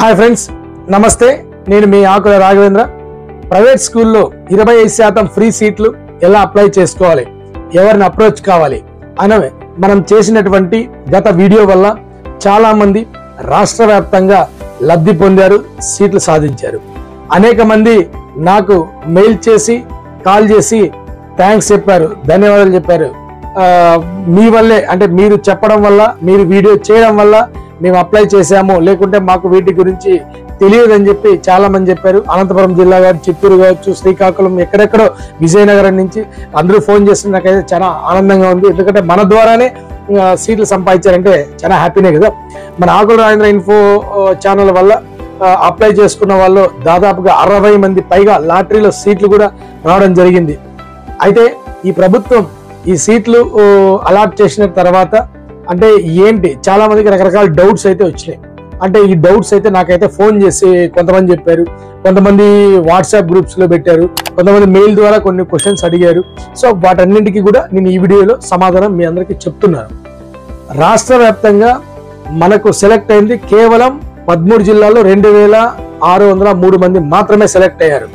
hi friends నమస్తే నేను మీ ఆకుల Raghavendra private స్కూల్లో ఇరవై ఐదు శాతం ఫ్రీ సీట్లు ఎలా అప్లై చేసుకోవాలి ఎవరిని అప్రోచ్ కావాలి అనేవి మనం చేసినటువంటి గత వీడియో వల్ల చాలా మంది రాష్ట్ర వ్యాప్తంగా లబ్ధి పొందారు సీట్లు సాధించారు అనేక మంది నాకు మెయిల్ చేసి కాల్ చేసి థ్యాంక్స్ చెప్పారు ధన్యవాదాలు చెప్పారు ఆ, మీ వల్లే అంటే మీరు చెప్పడం వల్ల మీరు వీడియో చేయడం వల్ల మేము అప్లై చేశాము లేకుంటే మాకు వీటి గురించి తెలియదని చెప్పి చాలా మంది చెప్పారు అనంతపురం జిల్లా కావచ్చు చిత్తూరు కావచ్చు శ్రీకాకుళం ఎక్కడెక్కడో విజయనగరం నుంచి అందరూ ఫోన్ చేస్తే నాకైతే చాలా ఆనందంగా ఉంది ఎందుకంటే మన ద్వారానే ఆ, సీట్లు సంపాదించారంటే చాలా హ్యాపీనే కదా మన ఆకుల రాజేంద్ర ఇన్ఫో ఛానల్ వల్ల ఆ, అప్లై చేసుకున్న వాళ్ళు దాదాపుగా అరవై మంది పైగా లాటరీలో సీట్లు కూడా రావడం జరిగింది అయితే ఈ ప్రభుత్వం ఈ సీట్లు ఓ, అలాట్ చేసిన తర్వాత అంటే ఏంటి చాలా మందికి రకరకాల డౌట్స్ అయితే వచ్చినాయి అంటే ఈ డౌట్స్ అయితే నాకైతే ఫోన్ చేసి కొంతమంది చెప్పారు కొంతమంది వాట్సాప్ గ్రూప్స్ లో పెట్టారు కొంతమంది మెయిల్ ద్వారా కొన్ని క్వశ్చన్స్ అడిగారు సో వాటన్నింటికి కూడా నేను ఈ వీడియోలో సమాధానం మీ అందరికీ చెప్తున్నాను రాష్ట్ర వ్యాప్తంగా మనకు సెలెక్ట్ అయింది కేవలం పదమూడు జిల్లాల్లో రెండు వేల ఆరు వందల మూడు మంది మాత్రమే సెలెక్ట్ అయ్యారు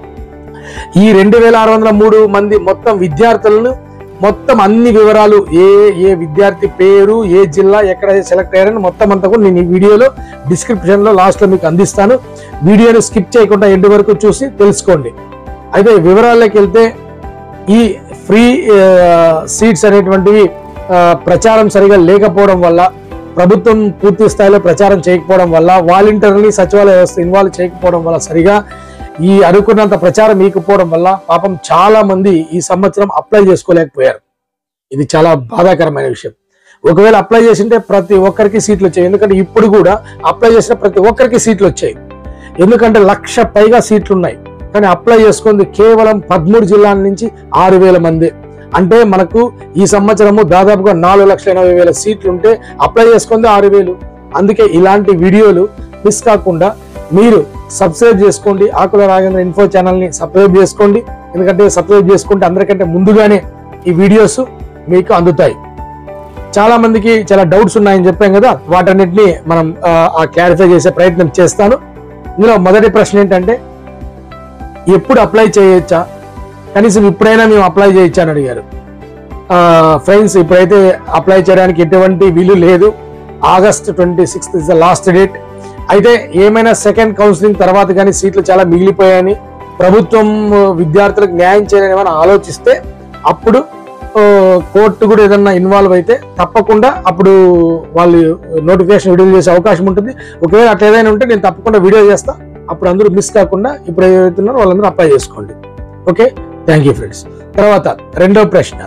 ఈ రెండు వేల ఆరు వందల మూడు మంది మొత్తం విద్యార్థులను మొత్తం అన్ని వివరాలు ఏ ఏ విద్యార్థి పేరు ఏ జిల్లా ఎక్కడ సెలెక్ట్ అయ్యారని మొత్తం అంతా కూడా నేను ఈ వీడియోలో డిస్క్రిప్షన్ లో లాస్ట్ లో మీకు అందిస్తాను వీడియోని స్కిప్ చేయకుండా ఎండ్ వరకు చూసి తెలుసుకోండి అయితే వివరాల్లోకి వెళ్తే ఈ ఫ్రీ సీట్స్ అనేటువంటివి ఆ, ప్రచారం సరిగా లేకపోవడం వల్ల ప్రభుత్వం పూర్తి స్థాయిలో ప్రచారం చేయకపోవడం వల్ల వాలంటీర్ని సచివాలయ వ్యవస్థ ఇన్వాల్వ్ చేయకపోవడం వల్ల సరిగా ఈ అనుకున్నంత ప్రచారం ఇకపోవడం వల్ల పాపం చాలా మంది ఈ సంవత్సరం అప్లై చేసుకోలేకపోయారు ఇది చాలా బాధాకరమైన విషయం ఒకవేళ అప్లై చేసింటే ప్రతి ఒక్కరికి సీట్లు వచ్చాయి ఎందుకంటే ఇప్పుడు కూడా అప్లై చేసిన ప్రతి ఒక్కరికి సీట్లు వచ్చాయి ఎందుకంటే లక్ష పైగా సీట్లు ఉన్నాయి కానీ అప్లై చేసుకుంది కేవలం పదమూడు జిల్లాల నుంచి ఆరు వేల మంది అంటే మనకు ఈ సంవత్సరము దాదాపుగా నాలుగు లక్షల ఎనభై వేల సీట్లు ఉంటే అప్లై చేసుకుంది ఆరు వేలు అందుకే ఇలాంటి వీడియోలు మిస్ కాకుండా మీరు సబ్స్క్రైబ్ చేసుకోండి ఆకుల రాగేంద్ర ఇన్ఫో ఛానల్ ని సబ్స్క్రైబ్ చేసుకోండి ఎందుకంటే సబ్స్క్రైబ్ చేసుకుంటే అందరికంటే ముందుగానే ఈ వీడియోస్ మీకు అందుతాయి చాలా మందికి చాలా డౌట్స్ ఉన్నాయని చెప్పాం కదా వాటన్నిటిని మనం ఆ క్లారిఫై చేసే ప్రయత్నం చేస్తాను ఇందులో మొదటి ప్రశ్న ఏంటంటే ఎప్పుడు అప్లై చేయొచ్చా కనీసం ఇప్పుడైనా మేము అప్లై చేయొచ్చా అని అడిగారు ఫ్రెండ్స్ ఇప్పుడైతే అప్లై చేయడానికి ఎటువంటి వీలు లేదు August twenty sixth is the last date అయితే ఏమైనా సెకండ్ కౌన్సిలింగ్ తర్వాత కానీ సీట్లు చాలా మిగిలిపోయాయని ప్రభుత్వం ఆ, విద్యార్థులకు న్యాయం చేయాలని ఏమైనా ఆలోచిస్తే అప్పుడు ఆ, కోర్టు కూడా ఏదన్నా ఇన్వాల్వ్ అయితే తప్పకుండా అప్పుడు వాళ్ళు నోటిఫికేషన్ విడుదల చేసే అవకాశం ఉంటుంది ఒకవేళ అట్లా ఏదైనా ఉంటే నేను తప్పకుండా వీడియో చేస్తా అప్పుడు అందరూ మిస్ కాకుండా ఇప్పుడు ఏదైతే ఉన్నారో వాళ్ళందరూ అప్లై చేసుకోండి ఓకే థ్యాంక్ యూ ఫ్రెండ్స్ తర్వాత రెండో ప్రశ్న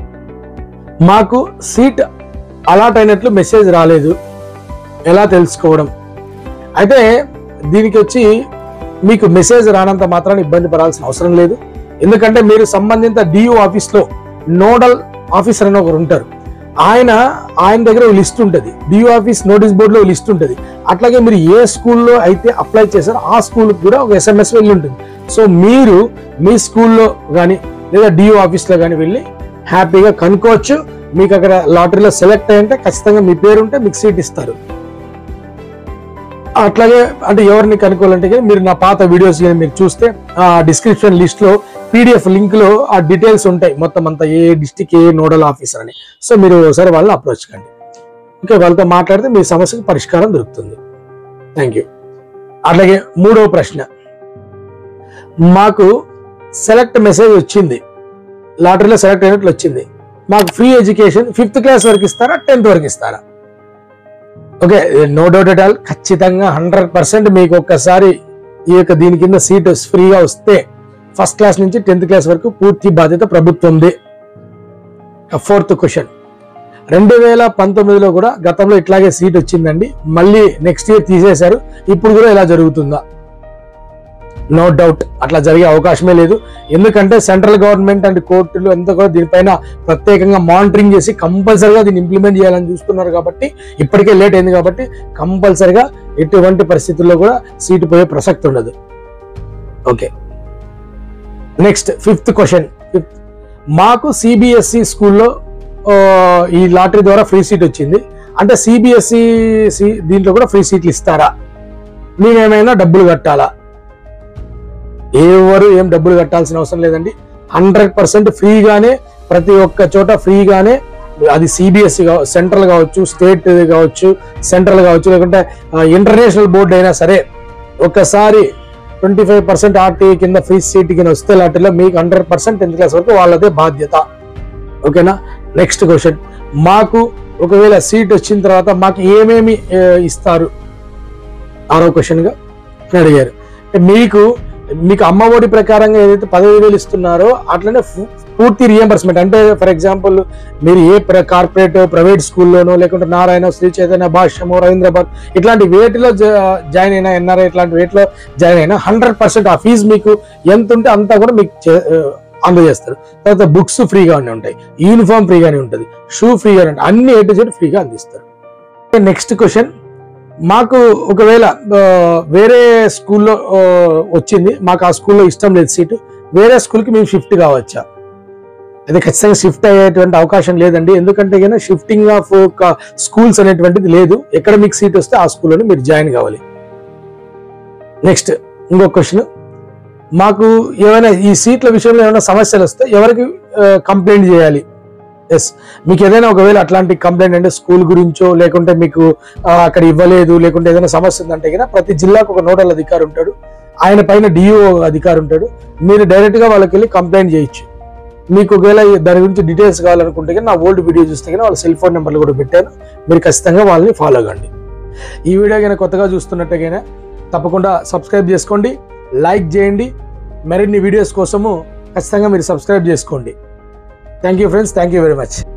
మాకు సీట్ అలాట్ అయినట్లు మెసేజ్ రాలేదు ఎలా తెలుసుకోవడం అయితే దీనికి వచ్చి మీకు మెసేజ్ రానంత మాత్రాన్ని ఇబ్బంది పడాల్సిన అవసరం లేదు ఎందుకంటే మీరు సంబంధిత డిఓ ఆఫీస్లో నోడల్ ఆఫీసర్ అని ఒకరు ఉంటారు ఆయన ఆయన దగ్గర ఒక లిస్ట్ ఉంటుంది డిఓ ఆఫీస్ నోటీస్ బోర్డులో లిస్ట్ ఉంటుంది అట్లాగే మీరు ఏ స్కూల్లో అయితే అప్లై చేశారో ఆ స్కూల్కి కూడా ఒక ఎస్ఎంఎస్ వెళ్ళి ఉంటుంది సో మీరు మీ స్కూల్లో కానీ లేదా డిఓ ఆఫీస్లో కానీ వెళ్ళి హ్యాపీగా కనుక్కోవచ్చు మీకు అక్కడ లాటరీలో సెలెక్ట్ అయ్యంటే ఖచ్చితంగా మీ పేరు ఉంటే మీకు సీట్ ఇస్తారు అట్లాగే అంటే ఎవరిని కనుక్కోవాలంటే కానీ మీరు నా పాత వీడియోస్ కానీ మీరు చూస్తే ఆ డిస్క్రిప్షన్ లిస్ట్ లో పీడిఎఫ్ లింక్ లో ఆ డీటెయిల్స్ ఉంటాయి మొత్తం అంతా ఏ డిస్టిక్ ఏ నోడల్ ఆఫీసర్ అని సో మీరు ఒకసారి వాళ్ళని అప్రోచ్ కండి ఇంకా వాళ్ళతో మాట్లాడితే మీ సమస్యకు పరిష్కారం దొరుకుతుంది థ్యాంక్ యూ అట్లాగే మూడవ ప్రశ్న మాకు సెలెక్ట్ మెసేజ్ వచ్చింది లాటరీలో సెలెక్ట్ అయినట్లు వచ్చింది మాకు ఫ్రీ ఎడ్యుకేషన్ ఫిఫ్త్ క్లాస్ వరకు ఇస్తారా టెన్త్ వరకు ఇస్తారా okay no doubt at all ఖచ్చితంగా హండ్రెడ్ పర్సెంట్ మీకు ఒక్కసారి ఈ యొక్క దీని కింద సీట్ ఫ్రీగా వస్తే ఫస్ట్ క్లాస్ నుంచి టెన్త్ క్లాస్ వరకు పూర్తి బాధ్యత ప్రభుత్వందే ఫోర్త్ క్వశ్చన్ రెండు వేల పంతొమ్మిదిలో కూడా గతంలో ఇట్లాగే సీట్ వచ్చిందండి మళ్ళీ నెక్స్ట్ ఇయర్ తీసేశారు ఇప్పుడు కూడా ఇలా జరుగుతుందా నో డౌట్ అట్లా జరిగే అవకాశమే లేదు ఎందుకంటే సెంట్రల్ గవర్నమెంట్ అండ్ కోర్టులు అంతా కూడా దీనిపైన ప్రత్యేకంగా మానిటరింగ్ చేసి కంపల్సరిగా దీన్ని ఇంప్లిమెంట్ చేయాలని చూస్తున్నారు కాబట్టి ఇప్పటికే లేట్ అయింది కాబట్టి కంపల్సరిగా ఎటువంటి పరిస్థితుల్లో కూడా సీటు పోయే ప్రసక్తి ఉండదు okay next fifth question fifth మాకు సిబిఎస్ఈ స్కూల్లో ఈ లాటరీ ద్వారా ఫ్రీ సీట్ వచ్చింది అంటే సిబిఎస్ఈ దీంట్లో కూడా ఫ్రీ సీట్లు ఇస్తారా మేమేమైనా డబ్బులు కట్టాలా ఎవరు ఏం డబ్బులు కట్టాల్సిన అవసరం లేదండి హండ్రెడ్ పర్సెంట్ ఫ్రీగానే ప్రతి ఒక్క చోట ఫ్రీగానే అది సిబిఎస్ఈ సెంట్రల్ కావచ్చు స్టేట్ కావచ్చు సెంట్రల్ కావచ్చు లేకుంటే ఇంటర్నేషనల్ బోర్డు అయినా సరే ఒక్కసారి ట్వంటీ ఫైవ్ పర్సెంట్ ఆర్టీఈ కింద ఫ్రీ సీట్ కింద వస్తే లాంటిలో మీకు హండ్రెడ్ పర్సెంట్ టెన్త్ క్లాస్ వరకు వాళ్ళదే బాధ్యత ఓకేనా నెక్స్ట్ క్వశ్చన్ మాకు ఒకవేళ సీట్ వచ్చిన తర్వాత మాకు ఏమేమి ఆ, ఇస్తారు ఆరో క్వశ్చన్గా అని అడిగారు అంటే మీకు మీకు అమ్మ ఒడి ప్రకారంగా ఏదైతే పదహైదు వేలు ఇస్తున్నారో అట్లనే ఫు- పూర్తి రియంబర్స్మెంట్ అంటే ఫర్ ఎగ్జాంపుల్ మీరు ఏ కార్పొరేట్ ప్రైవేట్ స్కూల్లోనో లేకుంటే నారాయణ శ్రీ చైతన్య భాష్యము రవీంద్రబాద్ ఇట్లాంటి వేటిలో జా- జాయిన్ అయినా ఎన్ఆర్ఐ ఇట్లాంటి వేటిలో జాయిన్ అయినా హండ్రెడ్ పర్సెంట్ ఆ ఫీజు మీకు ఎంత ఉంటే అంతా కూడా మీకు చే- ఆ, అందజేస్తారు తర్వాత బుక్స్ ఫ్రీగానే ఉంటాయి యూనిఫామ్ ఫ్రీగానే ఉంటుంది షూ ఫ్రీగానే ఉంటుంది అన్ని ఏ టు జెడ్ ఫ్రీగా అందిస్తారు నెక్స్ట్ క్వశ్చన్ మాకు ఒకవేళ ఆ, వేరే స్కూల్లో ఆ, వచ్చింది మాకు ఆ స్కూల్లో ఇష్టం లేదు సీటు వేరే స్కూల్కి మేము షిఫ్ట్ కావచ్చా అది ఖచ్చితంగా షిఫ్ట్ అయ్యేటువంటి అవకాశం లేదండి ఎందుకంటే కనుక షిఫ్టింగ్ ఆఫ్ స్కూల్స్ అనేటువంటిది లేదు ఎక్కడ మీకు సీట్ వస్తే ఆ స్కూల్లోనే మీరు జాయిన్ కావాలి నెక్స్ట్ ఇంకో క్వశ్చన్ మాకు ఏమైనా ఈ సీట్ల విషయంలో ఏమైనా సమస్యలు వస్తే ఎవరికి కంప్లైంట్ చేయాలి ఎస్ మీకు ఏదైనా ఒకవేళ అట్లాంటి కంప్లైంట్ అంటే స్కూల్ గురించో లేకుంటే మీకు ఆ, అక్కడ ఇవ్వలేదు లేకుంటే ఏదైనా సమస్య ఉందంటే కనుక ప్రతి జిల్లాకు ఒక నోడల్ అధికారి ఉంటాడు ఆయన పైన డిఓ అధికారి ఉంటాడు మీరు డైరెక్ట్ గా వాళ్ళకి వెళ్ళి కంప్లైంట్ చేయొచ్చు మీకు ఒకవేళ ఈ- దాని గురించి డీటెయిల్స్ కావాలనుకుంటే కనుక నా ఓల్డ్ వీడియో చూస్తే కనుక వాళ్ళ సెల్ ఫోన్ నెంబర్లు కూడా పెట్టాను మీరు ఖచ్చితంగా వాళ్ళని ఫాలో కండి ఈ వీడియో కనుక కొత్తగా చూస్తున్నట్టే కనుక తప్పకుండా సబ్స్క్రైబ్ చేసుకోండి లైక్ చేయండి మరిన్ని వీడియోస్ కోసము ఖచ్చితంగా మీరు సబ్స్క్రైబ్ చేసుకోండి thank you friends thank you very much